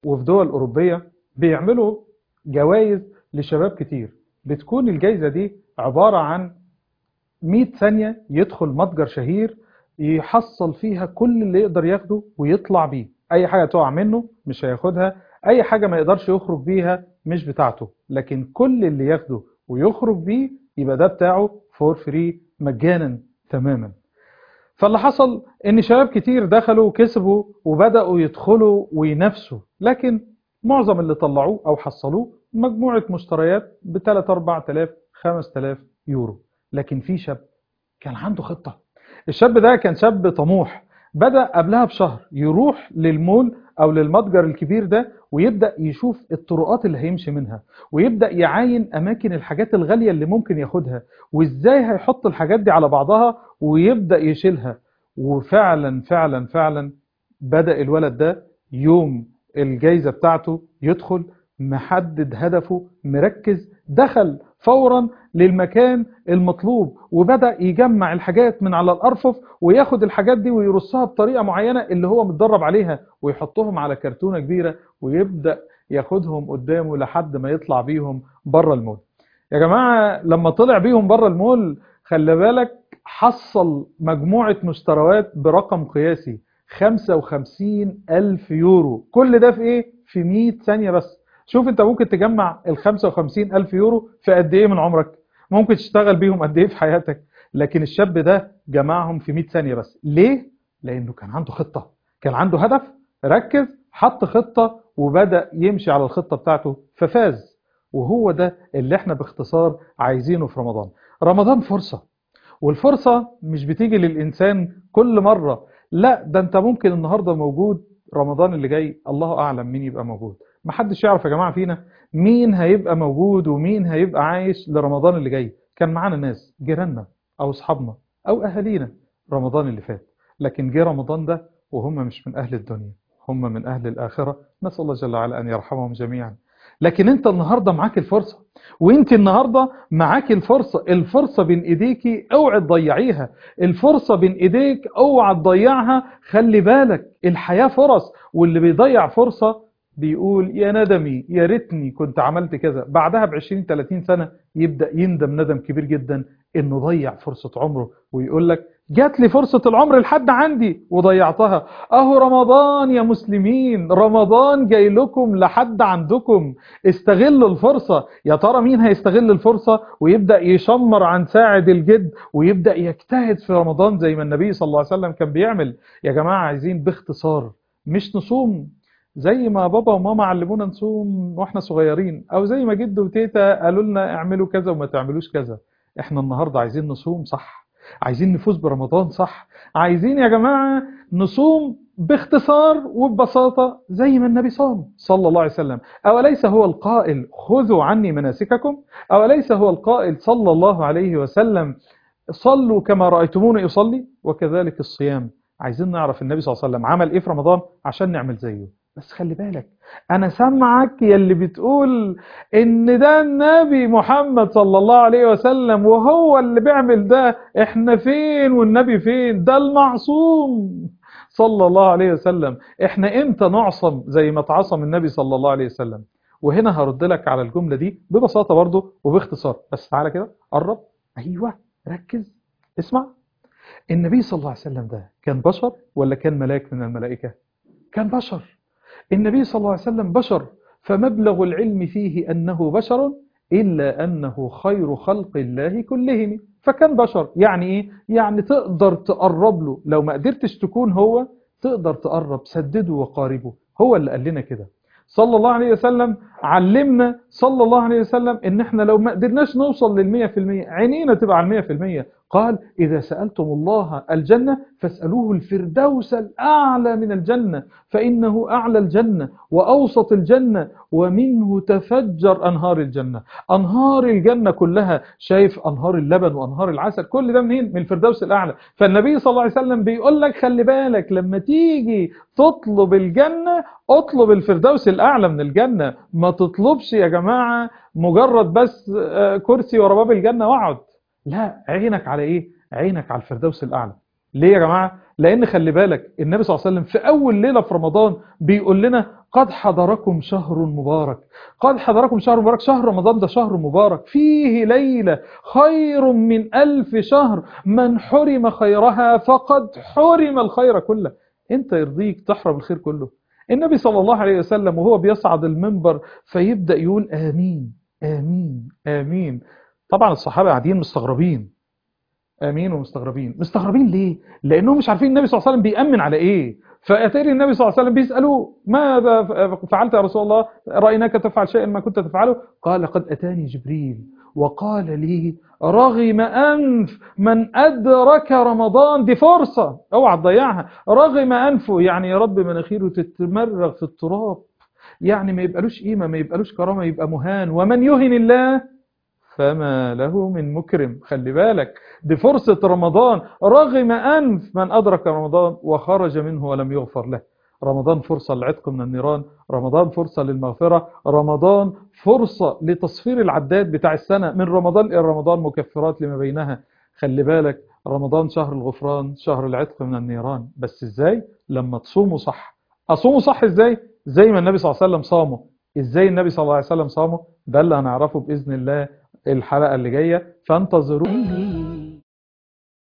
وفي دول أوروبية بيعملوا جوائز لشباب كتير بتكون الجائزة دي عبارة عن 100 ثانية يدخل متجر شهير يحصل فيها كل اللي يقدر ياخده ويطلع بيه أي حاجة تقع منه مش هياخدها أي حاجة ما يقدرش يخرج بيها مش بتاعته لكن كل اللي ياخده ويخرج بيه يبقى ده بتاعه فور فري مجانا تماما فاللي حصل ان شباب كتير دخلوا وكسبوا وبدأوا يدخلوا وينافسوا لكن معظم اللي طلعوه او حصلوه مجموعة مشتريات ب 3 4000 5000 يورو لكن في شاب كان عنده خطة الشاب ده كان شاب طموح بدأ قبلها بشهر يروح للمول او للمتجر الكبير ده ويبدأ يشوف الطرقات اللي هيمشي منها ويبدأ يعاين اماكن الحاجات الغالية اللي ممكن ياخدها وازاي هيحط الحاجات دي على بعضها ويبدأ يشيلها وفعلا فعلا فعلا بدأ الولد ده يوم الجايزة بتاعته يدخل محدد هدفه مركز دخل فورا للمكان المطلوب وبدأ يجمع الحاجات من على الأرفف وياخد الحاجات دي ويرصها بطريقة معينة اللي هو متدرب عليها ويحطهم على كرتونة كبيرة ويبدأ ياخدهم قدامه لحد ما يطلع بيهم بره المول يا جماعة لما طلع بيهم بره المول خلي بالك حصل مجموعة مشتريات برقم قياسي 55 ألف يورو كل ده في ايه؟ في 100 ثانية بس شوف انت ممكن تجمع ال 55 ألف يورو في قد ايه من عمرك ممكن تشتغل بيهم قد ايه في حياتك لكن الشاب ده جمعهم في 100 ثانية بس ليه؟ لأنه كان عنده خطة كان عنده هدف ركز حط خطة وبدأ يمشي على الخطة بتاعته ففاز وهو ده اللي احنا باختصار عايزينه في رمضان رمضان فرصة والفرصة مش بتيجي للإنسان كل مرة لا ده انت ممكن النهاردة موجود رمضان اللي جاي الله أعلم مين يبقى موجود محدش يعرف يا جماعة فينا مين هيبقى موجود ومين هيبقى عايش لرمضان اللي جاي كان معانا ناس جيراننا أو أصحابنا أو أهالينا رمضان اللي فات لكن جه رمضان ده وهم مش من أهل الدنيا هم من أهل الآخرة نسأل الله جل وعلا أن يرحمهم جميعا لكن انت النهاردة معاك الفرصة وانت النهاردة معاك الفرصة الفرصة بين ايديكي اوعي تضيعيها الفرصة بين ايديك اوعى تضيعها خلي بالك الحياة فرص واللي بيضيع فرصة بيقول يا ندمي يا ريتني كنت عملت كذا بعدها ب 20 30 سنة يبدأ يندم ندم كبير جدا انه ضيع فرصة عمره ويقول لك جات لي فرصة العمر لحد عندي وضيعتها اهو رمضان يا مسلمين رمضان جاي لكم لحد عندكم استغلوا الفرصة يا ترى مين هيستغل الفرصة ويبدأ يشمر عن ساعد الجد ويبدأ يجتهد في رمضان زي ما النبي صلى الله عليه وسلم كان بيعمل يا جماعة عايزين باختصار مش نصوم زي ما بابا وماما علمونا نصوم واحنا صغيرين او زي ما جد وتيتا قالوا لنا اعملوا كذا وما تعملوش كذا احنا النهاردة عايزين نصوم صح عايزين نفوز برمضان صح عايزين يا جماعة نصوم باختصار وببساطة زي ما النبي صام صلى الله عليه وسلم أوليس هو القائل خذوا عني مناسككم أوليس هو القائل صلى الله عليه وسلم صلوا كما رأيتموني أصلي وكذلك الصيام عايزين نعرف النبي صلى الله عليه وسلم عمل إيه في رمضان عشان نعمل زيه بس خلي بالك انا سامعك يلي بتقول ان ده النبي محمد صلى الله عليه وسلم وهو اللي بيعمل ده احنا فين والنبي فين ده المعصوم صلى الله عليه وسلم احنا امتى نعصم زي ما اتعصم النبي صلى الله عليه وسلم وهنا هرد لك على الجملة دي ببساطة برضو وباختصار بس تعالى كده قرب ايوه ركز اسمع النبي صلى الله عليه وسلم ده كان بشر ولا كان ملاك من الملائكة كان بشر النبي صلى الله عليه وسلم بشر فمبلغ العلم فيه أنه بشر إلا أنه خير خلق الله كلهم فكان بشر يعني إيه؟ يعني تقدر تقرب له لو ما قدرتش تكون هو تقدر تقرب سدده وقاربه هو اللي قال لنا كده صلى الله عليه وسلم علمنا صلى الله عليه وسلم ان احنا لو ما قدرناش نوصل للمية في المية عينينا تبقى على المية في المية قال إذا سألتم الله الجنة فاسألوه الفردوس الأعلى من الجنة فإنه أعلى الجنة وأوسط الجنة ومنه تفجر أنهار الجنة أنهار الجنة كلها شايف أنهار اللبن وأنهار العسل كل ده منين؟ من الفردوس الأعلى فالنبي صلى الله عليه وسلم بيقول لك خلي بالك لما تيجي تطلب الجنة اطلب الفردوس الأعلى من الجنة ما تطلبش يا جماعة مجرد بس كرسي ورا باب الجنة واقعد لا عينك على ايه عينك على الفردوس الاعلى ليه يا جماعة لان خلي بالك النبي صلى الله عليه وسلم في اول ليلة في رمضان بيقول لنا قد حضركم شهر مبارك قد حضركم شهر مبارك شهر رمضان ده شهر مبارك فيه ليلة خير من ألف شهر من حرم خيرها فقد حرم الخير كله انت يرضيك تحرم الخير كله النبي صلى الله عليه وسلم وهو بيصعد المنبر فيبدأ يقول آمين آمين آمين طبعا الصحابة قاعدين مستغربين آمين ومستغربين مستغربين ليه؟ لأنهم مش عارفين النبي صلى الله عليه وسلم بيأمن على إيه فأتاري النبي صلى الله عليه وسلم بيسألوه ماذا فعلت يا رسول الله رأيناك تفعل شيئا ما كنت تفعله قال قد أتاني جبريل وقال لي رغم أنف من أدرك رمضان دي فرصة اوعى تضيعها رغم أنفه يعني يا رب مناخيره تتمرغ في التراب يعني ما يبقالوش قيمة ما يبقالوش كرامة يبقى مهان ومن يهن الله فما له من مكرم خلي بالك دي فرصة رمضان رغم أنف من أدرك رمضان وخرج منه ولم يغفر له رمضان فرصة للعتق من النيران رمضان فرصة للمغفرة رمضان فرصة لتصفير العداد بتاع السنة من رمضان إلى رمضان مكفرات لما بينها خلي بالك رمضان شهر الغفران شهر العتق من النيران بس إزاي لما تصوموا صح أصوموا صح إزاي زي ما النبي صلى الله عليه وسلم صامه إزاي النبي صلى الله عليه وسلم صامه ده اللي هنعرفه بإذن الله الحلقة اللي جاية فانتظروا